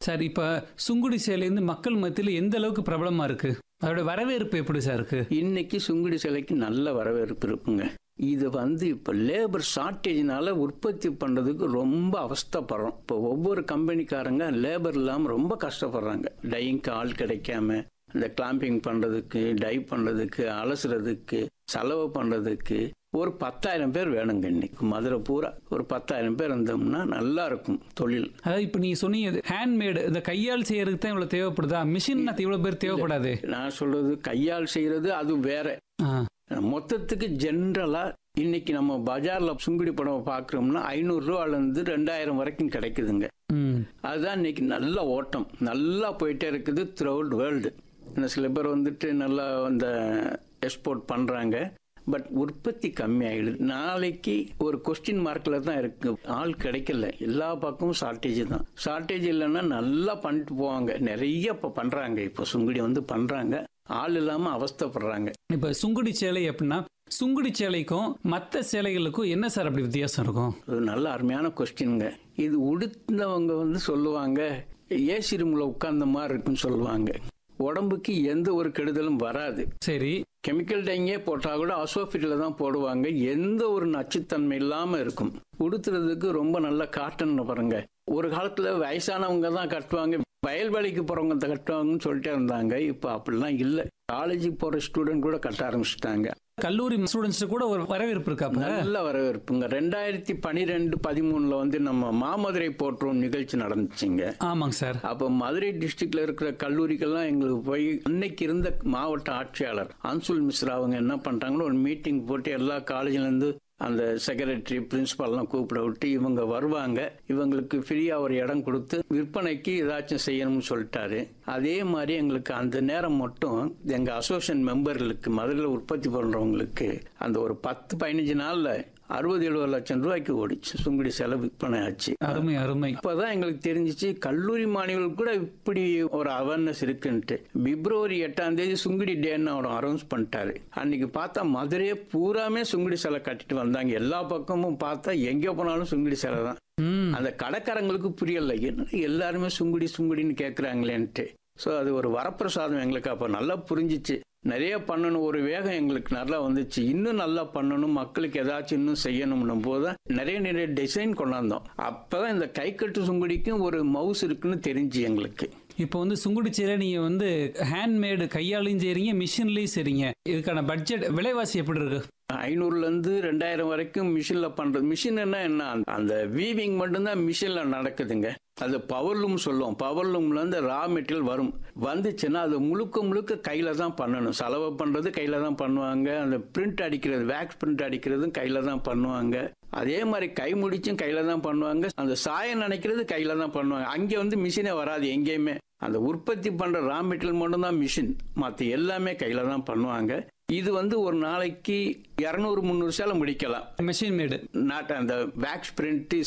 Sir இப்ப சுங்குடி சேலை வந்து மக்கள் மத்தியில் எந்த அளவுக்கு பிரபலமா இருக்கு அதோட வரவேற்பு எப்படி சார் இருக்கு இன்னைக்கு சுங்குடி சிலைக்கு நல்ல வரவேற்பு இருக்குங்க இது வந்து இப்போ லேபர் ஷார்ட்டேஜ்னால உற்பத்தி பண்ணுறதுக்கு ரொம்ப அவஸ்தைப்படுறோம் இப்போ ஒவ்வொரு கம்பெனிக்காரங்க லேபர் இல்லாமல் ரொம்ப கஷ்டப்படுறாங்க டையிங்க்கு ஆள் கிடைக்காம இந்த கிளாம்பிங் பண்ணுறதுக்கு டை பண்ணுறதுக்கு அலசுறதுக்கு செலவு பண்ணுறதுக்கு ஒரு பத்தாயிரம் பேர் வேணுங்க இன்னைக்கு மதுரை பூரா ஒரு பத்தாயிரம் பேர் இருந்தோம்னா நல்லா இருக்கும் தொழில் அதாவது இப்ப நீங்க சொன்னீங்க ஹேண்ட்மேடு இந்த கையால் செய்யறதுக்கு தான் இவ்வளவு தேவைப்படுதா மிஷின் இவ்வளவு பேர் தேவைப்படாது நான் சொல்றது கையால் செய்கிறது அது வேற ஆ, மொத்தத்துக்கு ஜென்ரலா இன்னைக்கு நம்ம பஜார்ல சுங்குடி படம் பாக்குறோம்னா ஐநூறு ரூபால இருந்து ரெண்டாயிரம் வரைக்கும் கிடைக்குதுங்க ம். அதுதான் இன்னைக்கு நல்ல ஓட்டம் நல்லா போயிட்டே இருக்குது த்ரூ அவுட் வேர்ல்டு இன்னும் சில பேர் வந்துட்டு நல்லா அந்த எக்ஸ்போர்ட் பண்றாங்க பட் உற்பத்தி கம்மி ஆயிடுது நாளைக்கு ஒரு கொஸ்டின் மார்க்ல தான் இருக்கு ஆள் கிடைக்கல எல்லா பக்கமும் ஷார்ட்டேஜ் தான் ஷார்ட்டேஜ் இல்லைன்னா நல்லா பண்ணிட்டு போவாங்க நிறைய இப்போ பண்றாங்க இப்போ சுங்குடி வந்து பண்றாங்க ஆள் இல்லாம அவஸ்தைப்படுறாங்க இப்ப சுங்குடி சேலை அப்படின்னா சுங்குடி சேலைக்கும் மற்ற சேலைகளுக்கும் என்ன சார் அப்படி வித்தியாசம் இருக்கும் ஒரு நல்ல அருமையான கொஸ்டின்ங்க இது உடுத்தவங்க வந்து சொல்லுவாங்க ஏசி ரூம்ல உட்கார்ந்த மாதிரி இருக்குன்னு சொல்லுவாங்க உடம்புக்கு எந்த ஒரு கெடுதலும் வராது சரி கெமிக்கல் டைங்கே போட்டா கூட அசோஃபிட்டில் தான் போடுவாங்க எந்த ஒரு நச்சுத்தன்மை இல்லாம இருக்கும் உடுத்துறதுக்கு ரொம்ப நல்ல காட்டன் பாருங்க ஒரு காலத்துல வயசானவங்க தான் கட்டுவாங்க வயல்வெளிக்கு போறவங்க கட்டுவாங்கன்னு சொல்லிட்டே இருந்தாங்க இப்போ அப்படிலாம் இல்லை காலேஜுக்கு போற ஸ்டூடெண்ட் கூட கட்ட ஆரம்பிச்சிட்டாங்க கல்லூரி ஸ்டூடெண்ட்ஸ் கூட ஒரு வரவேற்பு இருக்காப்ப நல்ல வரவேற்புங்க ரெண்டாயிரத்தி பனிரெண்டு பதிமூணுல வந்து நம்ம மாமதுரை போற்றோம் நிகழ்ச்சி நடந்துச்சுங்க ஆமாங்க சார் அப்போ மதுரை டிஸ்ட்ரிக்ட்ல இருக்கிற கல்லூரிக்கெல்லாம் எங்களுக்கு போய் அன்னைக்கு இருந்த மாவட்ட ஆட்சியாளர் அன்சுல் மிஸ்ரா அவங்க என்ன பண்றாங்கன்னு ஒரு மீட்டிங் போட்டு எல்லா காலேஜ்ல இருந்து அந்த செக்ரட்டரி பிரின்சிபால்லாம் கூப்பிட விட்டு இவங்க வருவாங்க இவங்களுக்கு ஃப்ரீயா ஒரு இடம் கொடுத்து விற்பனைக்கு ஏதாச்சும் செய்யணும்னு சொல்லிட்டாரு அதே மாதிரி எங்களுக்கு அந்த நேரம் மட்டும் எங்க அசோசியேஷன் மெம்பர்களுக்கு மதுரையில் உற்பத்தி பண்றவங்களுக்கு அந்த ஒரு பத்து பதினஞ்சு நாள்ல அறுபது எழுபது லட்சம் ரூபாய்க்கு ஓடிச்சு சுங்குடி செலவு விற்பனை ஆச்சு அருமை அருமை அப்பதான் எங்களுக்கு தெரிஞ்சிச்சு கல்லூரி மாணவிகள் கூட இப்படி ஒரு அவேர்னஸ் இருக்குன்ட்டு பிப்ரவரி எட்டாம் தேதி சுங்குடி டேன்னு அவர் அனௌன்ஸ் பண்ணிட்டாரு அன்னைக்கு பார்த்தா மதுரையே பூராமே சுங்குடி சிலை கட்டிட்டு வந்தாங்க எல்லா பக்கமும் பார்த்தா எங்க போனாலும் சுங்குடி சிலை தான் ம் அந்த கடைக்காரங்களுக்கு புரியல என்ன எல்லாருமே சுங்குடி சுங்குடின்னு கேட்குறாங்களேன்ட்டு ஸோ அது ஒரு வரப்பிரசாதம் எங்களுக்கு அப்போ நல்லா புரிஞ்சிச்சு நிறைய பண்ணணும் ஒரு வேகம் எங்களுக்கு நல்லா வந்துச்சு இன்னும் நல்லா பண்ணணும் மக்களுக்கு ஏதாச்சும் இன்னும் செய்யணும்னும் போது தான் நிறைய நிறைய டிசைன் கொண்டாந்தோம் அப்பதான் இந்த கைக்கட்டு சுங்குடிக்கும் ஒரு மவுஸ் இருக்குன்னு தெரிஞ்சு எங்களுக்கு இப்போ வந்து சுங்குடி சேலை நீங்க வந்து ஹேண்ட்மேடு கையாலையும் செய்றீங்க மிஷின்லயும் செய்றீங்க இதுக்கான பட்ஜெட் விலைவாசி எப்படி இருக்கு ஐநூறுல இருந்து ரெண்டாயிரம் வரைக்கும் மிஷின்ல பண்றது மிஷின் என்ன என்ன அந்த வீவிங் மட்டும்தான் மிஷின்ல நடக்குதுங்க அது பவர் லூம் சொல்லுவோம் பவர் லூம்ல இருந்து ரா மெட்டீரியல் வரும் வந்துச்சுன்னா அது முழுக்க முழுக்க கையில தான் பண்ணணும் செலவு பண்றது கையில தான் பண்ணுவாங்க அந்த பிரிண்ட் அடிக்கிறது வேக்ஸ் பிரிண்ட் அடிக்கிறதும் கையில தான் பண்ணுவாங்க அதே மாதிரி கை முடிச்சும் கையில தான் பண்ணுவாங்க அந்த சாயம் நினைக்கிறது கையில தான் பண்ணுவாங்க அங்கே வந்து மிஷினே வராது எங்கேயுமே அந்த உற்பத்தி பண்ற ரா மெட்டீரியல் மட்டும் தான் மிஷின் மற்ற எல்லாமே கையில தான் பண்ணுவாங்க இது வந்து ஒரு நாளைக்கு இரநூறு முந்நூறு சேலை முடிக்கலாம் மெஷின் மேடு நாட் அந்த வேக்ஸ் பிரிண்ட்